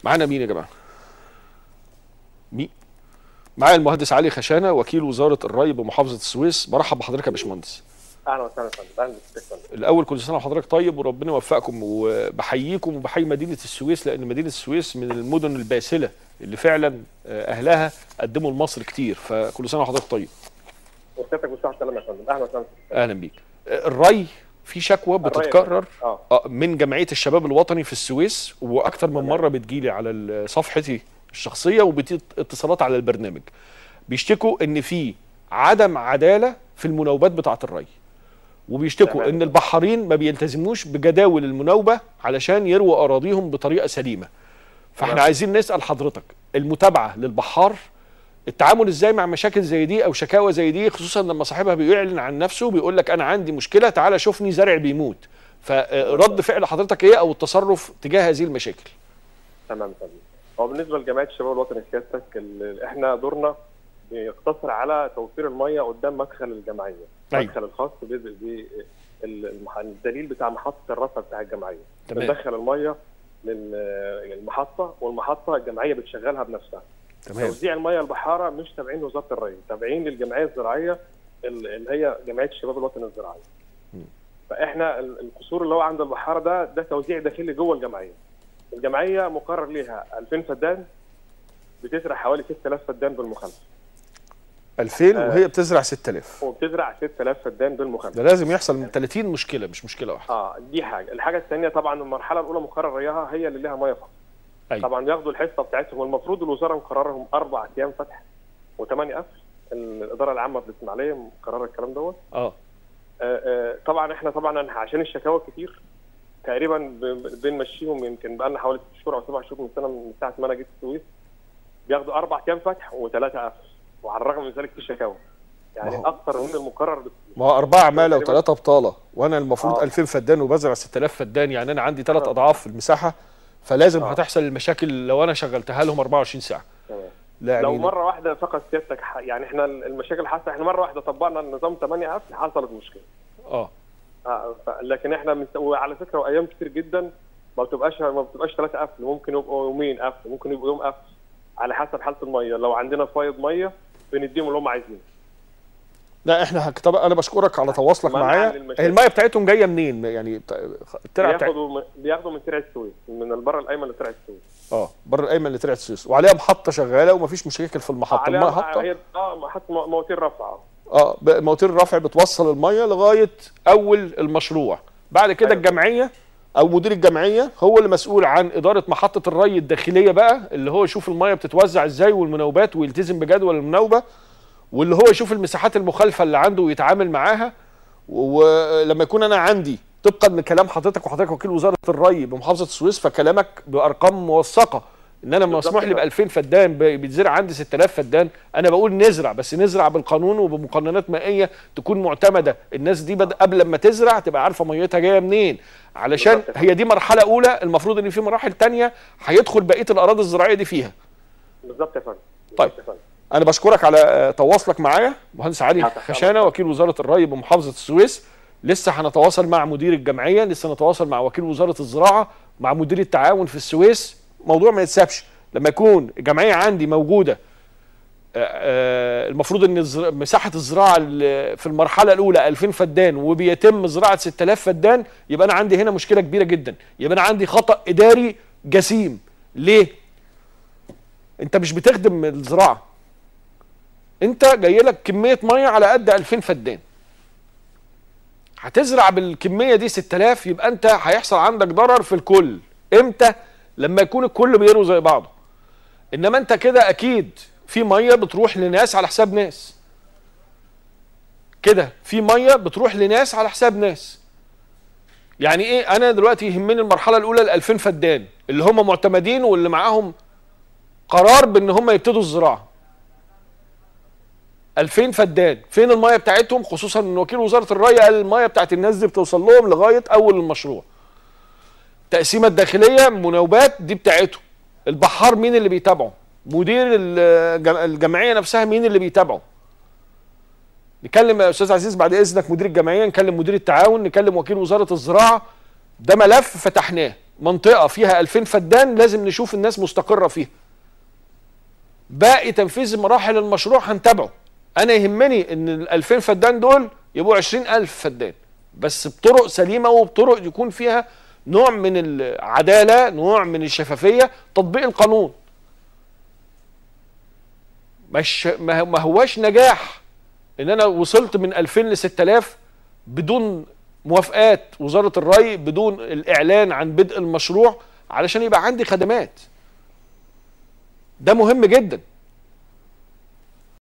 معانا مين يا جماعه مين معايا المهندس علي خشانه وكيل وزاره الري بمحافظه السويس برحب بحضرتك يا باشمهندس اهلا وسهلا يا فندم اهلا بك يا فندم الاول كل سنه وحضرتك طيب وربنا يوفقكم وبحييكم وبحيي مدينه السويس لان مدينه السويس من المدن الباسله اللي فعلا آه، اهلها قدموا لمصر كتير فكل سنه وحضرتك طيب وسيادتك بالصحه والسلامه يا فندم اهلا وسهلا اهلا بيك آه، الري في شكوى الري يا بتتكرر اه آه، من جمعيه الشباب الوطني في السويس واكثر من مره بتجيلي على ال- صفحتي الشخصيه وباتصالات على البرنامج بيشتكوا ان في عدم عداله في المناوبات بتاعه الري وبيشتكوا تمام. ان البحارين ما بيلتزموش بجداول المناوبه علشان يرووا اراضيهم بطريقه سليمه فاحنا تمام. عايزين نسال حضرتك المتابعه للبحار التعامل ازاي مع مشاكل زي دي او شكاوى زي دي خصوصا لما صاحبها بيعلن عن نفسه بيقول لك انا عندي مشكله تعالى شوفني زرع بيموت فرد فعل حضرتك ايه او التصرف تجاه هذه المشاكل تمام يا فندم هو بالنسبه لجمعيه الشباب الوطني سيادتك ال- احنا دورنا بيقتصر على توفير الميه قدام مدخل الجمعيه أيوة. المدخل الخاص بالدليل بتاع محطه الرفع بتاع الجمعيه تمام بندخل الميه لل- للمحطه والمحطه الجمعيه بتشغلها بنفسها تمام توزيع الميه البحاره مش تابعين لوزاره الري تابعين للجمعيه الزراعيه ال- اللي هي جمعيه الشباب الوطني الزراعي م. فاحنا ال- القصور اللي هو عند البحاره ده ده توزيع داخلي جوه الجمعيه الجمعيه مقرر ليها 2000 فدان بتزرع حوالي 6000 فدان بالمخالفه 2000 آه. وهي بتزرع 6000 وبتزرع 6000 فدان بالمخالفه ده لازم يحصل من 30 مشكله مش مشكله واحده اه دي حاجه الحاجه الثانيه طبعا المرحله الاولى مقرر ريها هي اللي لها ميه فقط أيوة. طبعا بياخدوا الحصه بتاعتهم والمفروض الوزاره مقررهم اربع ايام فتح وثمانيه قفل الاداره العامه في الاسماعيليه مقرره الكلام دوت اه آه، آه، طبعا احنا طبعا عشان الشكاوى كتير تقريبا ب- بنمشيهم يمكن بقى لنا حوالي ست شهور او سبع شهور من سنه من ساعه ما انا جيت السويس بياخدوا اربع ايام فتح وثلاثه قفل وعلى الرغم من ذلك في شكاوى يعني ما هو- اكثر من المقرر بكتير ما هو أربعة عمالة تقريباً. وثلاثة بطالة وأنا المفروض آه. 2000 فدان وبزرع 6000 فدان يعني أنا عندي ثلاث آه. أضعاف المساحة فلازم آه. هتحصل المشاكل لو أنا شغلتها لهم 24 ساعة تمام لا لو يعني مره واحده فقط سيادتك ح- يعني احنا المشاكل حصلت احنا مره واحده طبقنا النظام 8 قفل حصلت مشكله اه آه، ف- لكن احنا من وعلى فكره وايام كتير جدا ما بتبقاش ما بتبقاش ثلاثه قفل ممكن يبقوا يومين قفل ممكن يبقوا يوم قفل على حسب حاله الميه لو عندنا فايض ميه بنديهم اللي هم عايزينه لا احنا هك- طب انا بشكرك على تواصلك منع معايا للمشاكل. هي الميه بتاعتهم جايه منين يعني بتاع- الترعه بتاعت بياخدوا من- بياخدوا من ترعه السويس من البر الايمن لترعه السويس اه بره الايمن لترعه السويس وعليها محطه شغاله ومفيش مشاكل في المحطه عليها- المحطه هي اه محطه مو- مواتير رفع اه ب- مواتير الرفع بتوصل الميه لغايه اول المشروع بعد كده أيوة. الجمعيه او مدير الجمعيه هو اللي مسؤول عن اداره محطه الري الداخليه بقى اللي هو يشوف الميه بتتوزع ازاي والمناوبات ويلتزم بجدول المناوبه واللي هو يشوف المساحات المخالفه اللي عنده ويتعامل معاها و- ولما يكون انا عندي طبقا لكلام حضرتك وحضرتك وكيل وزاره الري بمحافظه السويس فكلامك بارقام موثقه ان انا بالظبط مسموح لي ب كده. 2000 فدان ب- بيتزرع عندي 6000 فدان انا بقول نزرع بس نزرع بالقانون وبمقننات مائيه تكون معتمده الناس دي بد... قبل ما تزرع تبقى عارفه ميتها جايه منين علشان بالظبط. هي دي مرحله اولى المفروض ان في مراحل تانية هيدخل بقيه الاراضي الزراعيه دي فيها بالظبط يا فندم طيب. بالظبط يا فندم. انا بشكرك على آه، تواصلك معايا مهندس علي تحت أمرك. خشانه وكيل وزاره الري بمحافظه السويس لسه هنتواصل مع مدير الجمعيه لسه نتواصل مع وكيل وزاره الزراعه مع مدير التعاون في السويس موضوع ما يتسابش لما يكون الجمعيه عندي موجوده آه، آه، المفروض ان الزر- مساحه الزراعه ال- في المرحله الاولى 2000 فدان وبيتم زراعه 6000 فدان يبقى انا عندي هنا مشكله كبيره جدا يبقى انا عندي خطا اداري جسيم ليه انت مش بتخدم الزراعه انت جاي لك كميه ميه على قد 2000 فدان هتزرع بالكميه دي 6000 يبقى انت هيحصل عندك ضرر في الكل امتى لما يكون الكل بيروي زي بعضه انما انت كده اكيد في ميه بتروح لناس على حساب ناس كده في ميه بتروح لناس على حساب ناس يعني ايه انا دلوقتي يهمني المرحله الاولى ال 2000 فدان اللي هم معتمدين واللي معاهم قرار بان هم يبتدوا الزراعه 2000 فدان فين الميه بتاعتهم خصوصا ان وكيل وزاره الري قال الميه بتاعت الناس دي بتوصل لهم لغايه اول المشروع التقسيمه الداخليه مناوبات دي بتاعتهم البحار مين اللي بيتابعه مدير الجم- الجمعيه نفسها مين اللي بيتابعه نكلم يا استاذ عزيز بعد اذنك مدير الجمعيه نكلم مدير التعاون نكلم وكيل وزاره الزراعه ده ملف فتحناه منطقه فيها 2000 فدان لازم نشوف الناس مستقره فيها باقي تنفيذ مراحل المشروع هنتابعه انا يهمني ان ال 2000 فدان دول يبقوا 20000 فدان بس بطرق سليمه وبطرق يكون فيها نوع من العداله نوع من الشفافيه تطبيق القانون مش ما ما هواش نجاح ان انا وصلت من 2000 ل 6000 بدون موافقات وزاره الري بدون الاعلان عن بدء المشروع علشان يبقى عندي خدمات ده مهم جدا